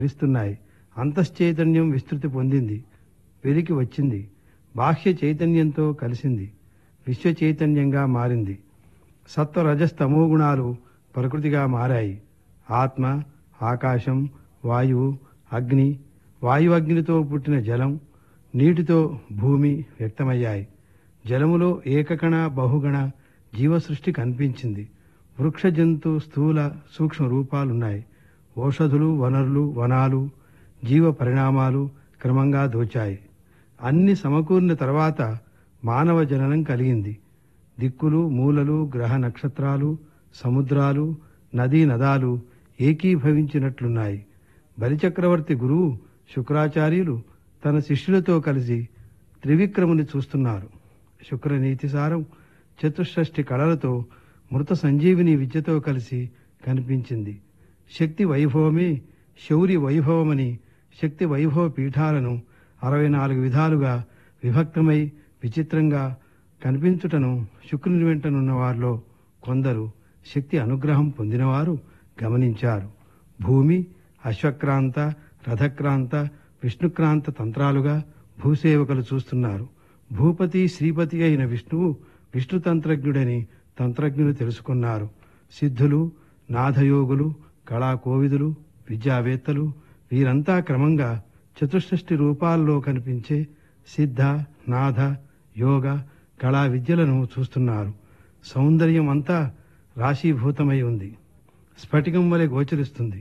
విస్తున్నాయి అంతశ్చైతన్యం విస్తృతి పొందింది వెలికి వచ్చింది బాహ్య చైతన్యంతో కలిసింది విశ్వ చైతన్యంగా మారింది సత్వ రజస్తమో గుణాలు ప్రకృతిగా మారాయి ఆత్మ ఆకాశం వాయువు అగ్ని వాయు అగ్నితో పుట్టిన జలం నీటితో భూమి వ్యక్తమయ్యాయి జలములో ఏకకణ బహుగణ జీవసృష్టి కనిపించింది వృక్ష జంతు స్థూల సూక్ష్మ రూపాలున్నాయి ఓషధులు వనరులు వనాలు జీవ పరిణామాలు క్రమంగా దోచాయి అన్ని సమకూరిన తర్వాత మానవ జననం కలిగింది దిక్కులు మూలలు గ్రహ నక్షత్రాలు సముద్రాలు నదీ నదాలు ఏకీభవించినట్లున్నాయి బలిచక్రవర్తి గురువు శుక్రాచార్యులు తన శిష్యులతో కలిసి త్రివిక్రముని చూస్తున్నారు శుక్ర నీతిసారం చతుషష్ఠి కళలతో మృత సంజీవిని విద్యతో కలిసి కనిపించింది శక్తి వైభవమే శౌర్య వైభవమని శక్తి వైభవ పీఠాలను అరవై నాలుగు విధాలుగా విభక్తమై విచిత్రంగా కనిపించుటను శుక్రుని వెంటనున్న వారిలో కొందరు శక్తి అనుగ్రహం పొందినవారు గమనించారు భూమి అశ్వక్రాంత రథక్రాంత విష్ణుక్రాంత తంత్రాలుగా భూసేవకులు చూస్తున్నారు భూపతి శ్రీపతి అయిన విష్ణువు విష్ణు తంత్రజ్ఞుడని తంత్రజ్ఞులు తెలుసుకున్నారు సిద్ధులు నాథయోగులు కళాకోవిదులు విద్యావేత్తలు వీరంతా క్రమంగా చతుషష్ఠి రూపాల్లో కనిపించే సిద్ధ నాథ యోగ కళా విద్యలను చూస్తున్నారు సౌందర్యం అంతా రాశీభూతమై ఉంది స్ఫటికం వలె గోచరిస్తుంది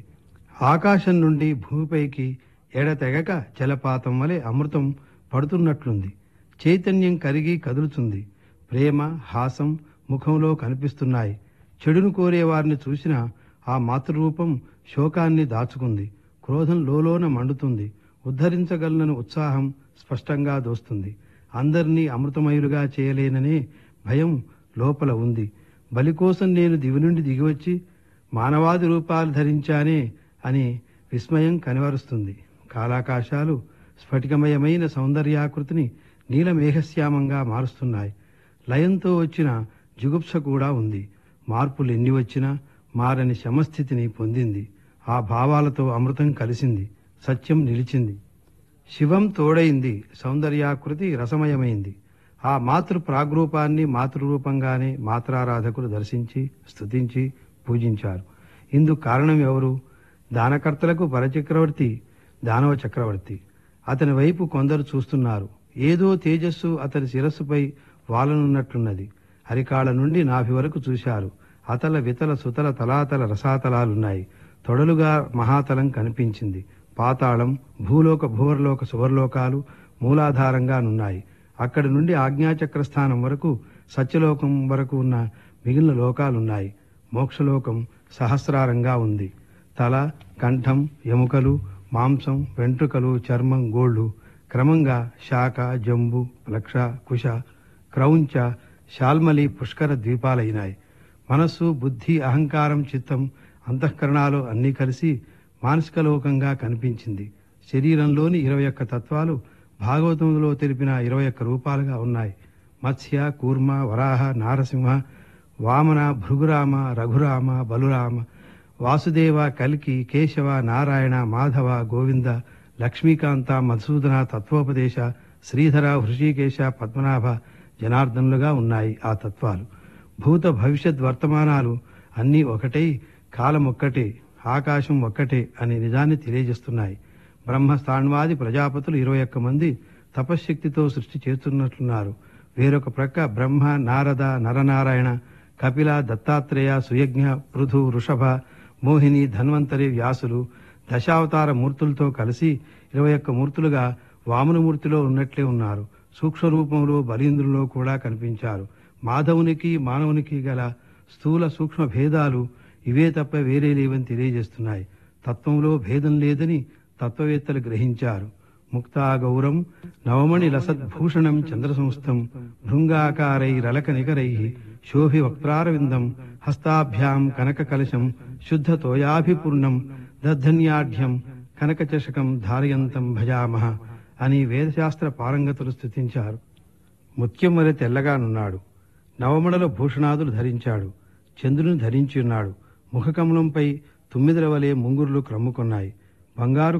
ఆకాశం నుండి భూమిపైకి ఎడతెగక జలపాతం వలె అమృతం పడుతున్నట్లుంది చైతన్యం కరిగి కదులుతుంది ప్రేమ హాసం ముఖంలో కనిపిస్తున్నాయి చెడును కోరే వారిని చూసిన ఆ మాతృరూపం శోకాన్ని దాచుకుంది క్రోధం లోలోన మండుతుంది ఉద్ధరించగలనని ఉత్సాహం స్పష్టంగా దోస్తుంది అందరినీ అమృతమయులుగా చేయలేననే భయం లోపల ఉంది బలి కోసం నేను దివి నుండి దిగివచ్చి మానవాది రూపాలు ధరించానే అని విస్మయం కనివరుస్తుంది కాలాకాశాలు స్ఫటికమయమైన సౌందర్యాకృతిని నీలమేఘశ్యామంగా మారుస్తున్నాయి లయంతో వచ్చిన జుగుప్స కూడా ఉంది మార్పులు ఎన్ని వచ్చినా మారని శమస్థితిని పొందింది ఆ భావాలతో అమృతం కలిసింది సత్యం నిలిచింది శివం తోడైంది సౌందర్యాకృతి రసమయమైంది ఆ మాతృ ప్రాగ్రూపాన్ని మాతృరూపంగానే మాత్రారాధకులు దర్శించి స్తుతించి పూజించారు ఇందుకు కారణం ఎవరు దానకర్తలకు పరచక్రవర్తి దానవ చక్రవర్తి అతని వైపు కొందరు చూస్తున్నారు ఏదో తేజస్సు అతని శిరస్సుపై వాలనున్నట్లున్నది అరికాళ్ళ నుండి నాభి వరకు చూశారు అతల వితల సుతల తలాతల రసాతలాలున్నాయి తొడలుగా మహాతలం కనిపించింది పాతాళం భూలోక భూవర్లోక సువర్లోకాలు మూలాధారంగా నున్నాయి అక్కడి నుండి ఆజ్ఞాచక్ర స్థానం వరకు సత్యలోకం వరకు ఉన్న మిగిలిన లోకాలున్నాయి మోక్షలోకం సహస్రారంగా ఉంది తల కంఠం ఎముకలు మాంసం వెంట్రుకలు చర్మం గోళ్లు క్రమంగా శాఖ జంబు లక్ష కుశ క్రౌంచ శాల్మలి పుష్కర ద్వీపాలైనాయి మనస్సు బుద్ధి అహంకారం చిత్తం అంతఃకరణాలు అన్నీ కలిసి మానసిక లోకంగా కనిపించింది శరీరంలోని ఇరవై ఒక్క తత్వాలు భాగవతంలో తెలిపిన ఇరవై ఒక్క రూపాలుగా ఉన్నాయి మత్స్య కూర్మ వరాహ నారసింహ వామన భృగురామ రఘురామ బలురామ వాసుదేవ కల్కి కేశవ నారాయణ మాధవ గోవింద లక్ష్మీకాంత మధుసూదన తత్వోపదేశ శ్రీధర హృషికేశ పద్మనాభ జనార్దనులుగా ఉన్నాయి ఆ తత్వాలు భూత భవిష్యత్ వర్తమానాలు అన్నీ ఒకటై కాలం ఒక్కటే ఆకాశం ఒక్కటే అనే నిజాన్ని తెలియజేస్తున్నాయి బ్రహ్మ స్థాన్వాది ప్రజాపతులు ఇరవై ఒక్క మంది తపశ్శక్తితో సృష్టి చేస్తున్నట్లున్నారు వేరొక ప్రక్క బ్రహ్మ నారద నరనారాయణ కపిల దత్తాత్రేయ సుయజ్ఞ పృథు వృషభ మోహిని ధన్వంతరి వ్యాసులు దశావతార మూర్తులతో కలిసి ఇరవై ఒక్క మూర్తులుగా వామనమూర్తిలో ఉన్నట్లే ఉన్నారు సూక్ష్మ రూపంలో బలీంద్రులో కూడా కనిపించారు మాధవునికి మానవునికి గల స్థూల సూక్ష్మ భేదాలు ఇవే తప్ప వేరే లేవని తెలియజేస్తున్నాయి తత్వంలో భేదం లేదని తత్వవేత్తలు గ్రహించారు ముక్తాగౌరం నవమణి లసద్భూషణం చంద్రసంస్థం భృంగాకారైరలక నికరై శోభి వక్త్రారవిందం హస్తాభ్యాం కనక కలశం శుద్ధ తోయాభిపూర్ణం దద్ధన్యాఢ్యం కనక చషకం ధారయంతం భజామహ అని వేదశాస్త్ర పారంగతులు స్థుతించారు ముత్యం వలె తెల్లగానున్నాడు నవమణల భూషణాదులు ధరించాడు చంద్రుని ధరించి ఉన్నాడు ముఖకమలంపై తుమ్మిదల వలె ముంగురులు క్రమ్ముకున్నాయి బంగారు